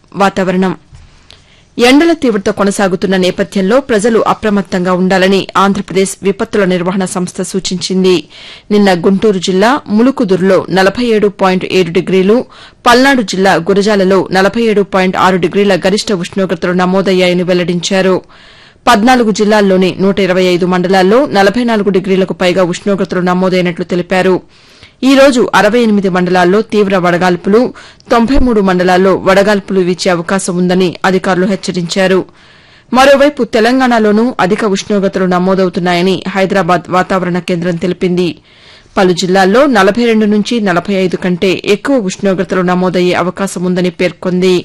వాతావరణం ఎండల తీవ్రత కొనసాగుతున్న నేపథ్యంలో ప్రజలు అప్రమత్తంగా ఉండాలని ఆంధ్రప్రదేశ్ విపత్తుల నిర్వహణ సంస్థ సూచించింది నిన్న గుంటూరు జిల్లా ములుకుదురులో నలభై ఏడు పాయింట్ ఏడు డిగ్రీలు పల్నాడు జిల్లా గురజాలలో నలభై ఏడు పాయింట్ ఆరు డిగ్రీల గరిష్ట ఉష్ణోగ్రతలు నమోదయ్యాయని వెల్లడించారు పద్నాలుగు జిల్లాల్లోని నూట ఇరవై ఐదు మండలాల్లో నలభై నాలుగు డిగ్రీలకు పైగా ఉష్ణోగ్రతలు నమోదైనట్లు తెలిపారు ఈ రోజు అరవై ఎనిమిది మండలాల్లో తీవ్ర వడగాల్పులు తొంభై మూడు మండలాల్లో వడగాల్పులు వీచే అవకాశం ఉందని అధికారులు హెచ్చరించారు మరోవైపు తెలంగాణలోనూ అధిక ఉష్ణోగ్రతలు నమోదవుతున్నాయని హైదరాబాద్ వాతావరణ కేంద్రం తెలిపింది పలు జిల్లాల్లో నలభై రెండు నుంచి నలభై ఐదు కంటే ఎక్కువ ఉష్ణోగ్రతలు నమోదయ్యే అవకాశం ఉందని పేర్కొంది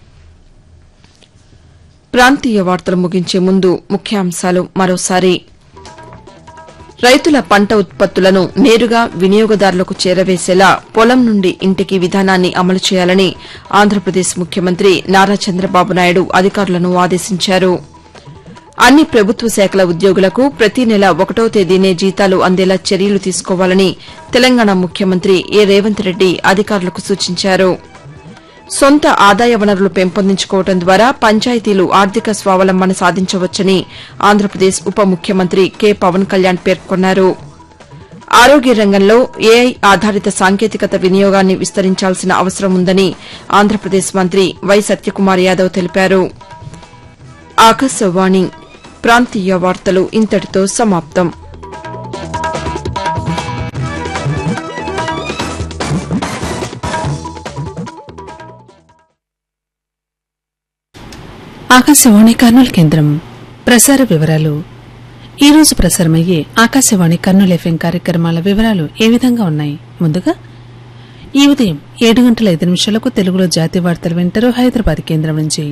ప్రాంతీయ వార్తలు ముగించే ముందు ముఖ్యాంశాలు మరోసారి రైతుల పంట ఉత్పత్తులను నేరుగా వినియోగదారులకు చేరవేసేలా పొలం నుండి ఇంటికి విధానాన్ని అమలు చేయాలని ఆంధ్రప్రదేశ్ ముఖ్యమంత్రి నారా చంద్రబాబు నాయుడు అధికారులను ఆదేశించారు అన్ని ప్రభుత్వ శాఖల ఉద్యోగులకు ప్రతి నెల ఒకటో తేదీనే జీతాలు అందేలా చర్యలు తీసుకోవాలని తెలంగాణ ముఖ్యమంత్రి ఏ రేవంత్ రెడ్డి అధికారులకు సూచించారు సొంత ఆదాయ వనరులు పెంపొందించుకోవడం ద్వారా పంచాయతీలు ఆర్థిక స్వావలంబన సాధించవచ్చని ఆంధ్రప్రదేశ్ ఉప ముఖ్యమంత్రి కె పవన్ కళ్యాణ్ పేర్కొన్నారు ఆరోగ్య రంగంలో ఏఐ ఆధారిత సాంకేతికత వినియోగాన్ని విస్తరించాల్సిన అవసరం ఉందని ఆంధ్రప్రదేశ్ మంత్రి వై సత్యకుమార్ యాదవ్ తెలిపారు ఆకాశవాణి ప్రాంతీయ వార్తలు ఇంతటితో సమాప్తం ఆకాశవాణి కర్నూలు కేంద్రం ప్రసార వివరాలు ఈ రోజు ప్రసారమయ్యే ఆకాశవాణి కర్నూలు ఎఫ్ఎం కార్యక్రమాల వివరాలు ఏ విధంగా ఉన్నాయి ముందుగా ఈ ఉదయం ఏడు గంటల ఐదు నిమిషాలకు తెలుగులో జాతీయ వార్తలు వింటారు హైదరాబాద్ కేంద్రం నుంచి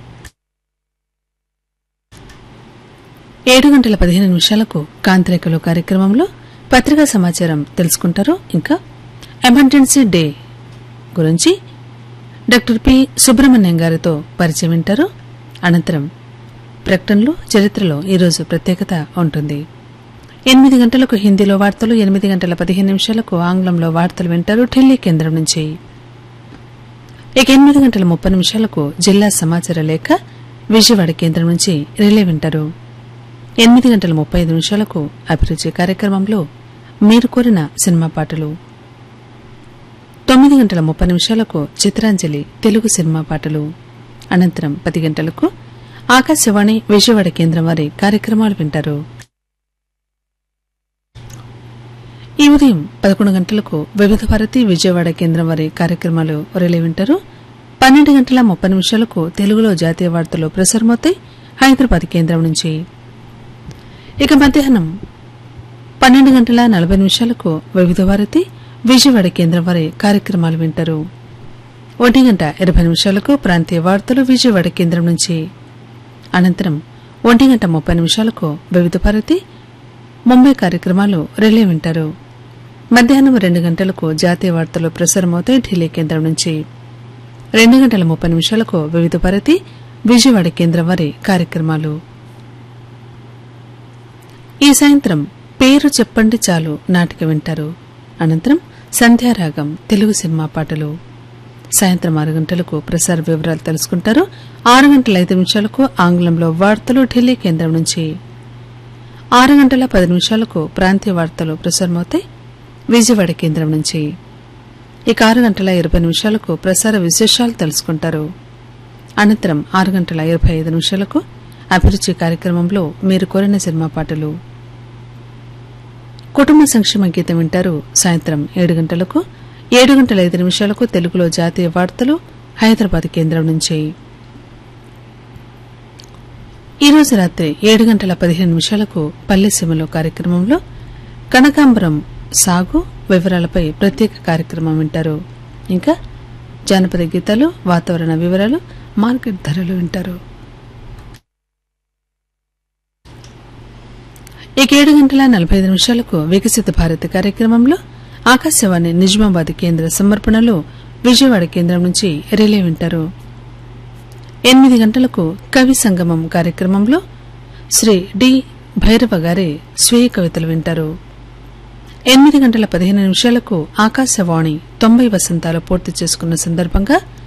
ఏడు గంటల పదిహేను నిమిషాలకు కాంతిరేఖలు కార్యక్రమంలో పత్రికా సమాచారం తెలుసుకుంటారు ఇంకా ఎమర్జెన్సీ డే గురించి డాక్టర్ పి సుబ్రహ్మణ్యం గారితో పరిచయం వింటారు అనంతరం ప్రకటనలు చరిత్రలో ఈరోజు ప్రత్యేకత ఉంటుంది ఎనిమిది గంటలకు హిందీలో వార్తలు ఎనిమిది గంటల పదిహేను నిమిషాలకు ఆంగ్లంలో వార్తలు వింటారు ఢిల్లీ కేంద్రం నుంచి ఇక ఎనిమిది గంటల ముప్పై నిమిషాలకు జిల్లా సమాచార లేఖ విజయవాడ కేంద్రం నుంచి రిలే వింటారు ఎనిమిది గంటల ముప్పై ఐదు నిమిషాలకు అభిరుచి కార్యక్రమంలో మీరు కోరిన సినిమా పాటలు తొమ్మిది గంటల ముప్పై నిమిషాలకు చిత్రాంజలి తెలుగు సినిమా పాటలు అనంతరం పది గంటలకు ఆకాశవాణి విజయవాడ కేంద్రం వారి కార్యక్రమాలు వింటారు ఈ ఉదయం పదకొండు గంటలకు వివిధ భారతి విజయవాడ కేంద్రం వారి కార్యక్రమాలు రిలే వింటారు పన్నెండు గంటల ముప్పై నిమిషాలకు తెలుగులో జాతీయ వార్తలు ప్రసారమవుతాయి హైదరాబాద్ కేంద్రం నుంచి ఇక మధ్యాహ్నం పన్నెండు గంటల నలభై నిమిషాలకు వివిధ భారతి విజయవాడ కేంద్రం వారి కార్యక్రమాలు వింటారు ఒంటి గంట ఇరవై నిమిషాలకు ప్రాంతీయ వార్తలు విజయవాడ కేంద్రం నుంచి అనంతరం ఒంటి గంట ముప్పై నిమిషాలకు వివిధ భారతి ముంబై కార్యక్రమాలు రిలే వింటారు మధ్యాహ్నం రెండు గంటలకు జాతీయ వార్తలు ప్రసారమవుతాయి ఢిల్లీ కేంద్రం నుంచి రెండు గంటల ముప్పై నిమిషాలకు వివిధ భారతి విజయవాడ కేంద్రం వారి కార్యక్రమాలు ఈ సాయంత్రం పేరు చెప్పండి చాలు నాటిక వింటారు అనంతరం సంధ్యారాగం తెలుగు సినిమా పాటలు సాయంత్రం ఆరు గంటలకు ప్రసార వివరాలు తెలుసుకుంటారు ఆరు గంటల ఐదు నిమిషాలకు ఆంగ్లంలో వార్తలు ఢిల్లీ కేంద్రం నుంచి ఆరు గంటల పది నిమిషాలకు ప్రాంతీయ వార్తలు ప్రసారమవుతాయి విజయవాడ కేంద్రం నుంచి ఇక ఆరు గంటల ఇరవై నిమిషాలకు ప్రసార విశేషాలు తెలుసుకుంటారు అనంతరం ఆరు గంటల ఇరవై ఐదు నిమిషాలకు అభిరుచి కార్యక్రమంలో మీరు కోరిన సినిమా పాటలు కుటుంబ సంక్షేమ గీతం వింటారు సాయంత్రం ఏడు గంటలకు ఏడు గంటల ఐదు నిమిషాలకు తెలుగులో జాతీయ వార్తలు హైదరాబాద్ కేంద్రం నుంచి ఈ రోజు రాత్రి ఏడు గంటల పదిహేను నిమిషాలకు పల్లెసీమలో కార్యక్రమంలో కనకాంబరం సాగు వివరాలపై ప్రత్యేక కార్యక్రమం వింటారు ఇంకా జానపద గీతాలు వాతావరణ వివరాలు మార్కెట్ ధరలు వింటారు ఇక ఏడు గంటల నలభై ఐదు నిమిషాలకు వికసిత భారత్ కార్యక్రమంలో ఆకాశవాణి నిజామాబాద్ కేంద్ర సమర్పణలో విజయవాడ కేంద్రం నుంచి రిలే వింటారు ఎనిమిది గంటలకు కవి సంగమం కార్యక్రమంలో శ్రీ డి భైరవ గారి స్వీయ కవితలు వింటారు ఎనిమిది గంటల పదిహేను నిమిషాలకు ఆకాశవాణి తొంభై వసంతాలు పూర్తి చేసుకున్న సందర్భంగా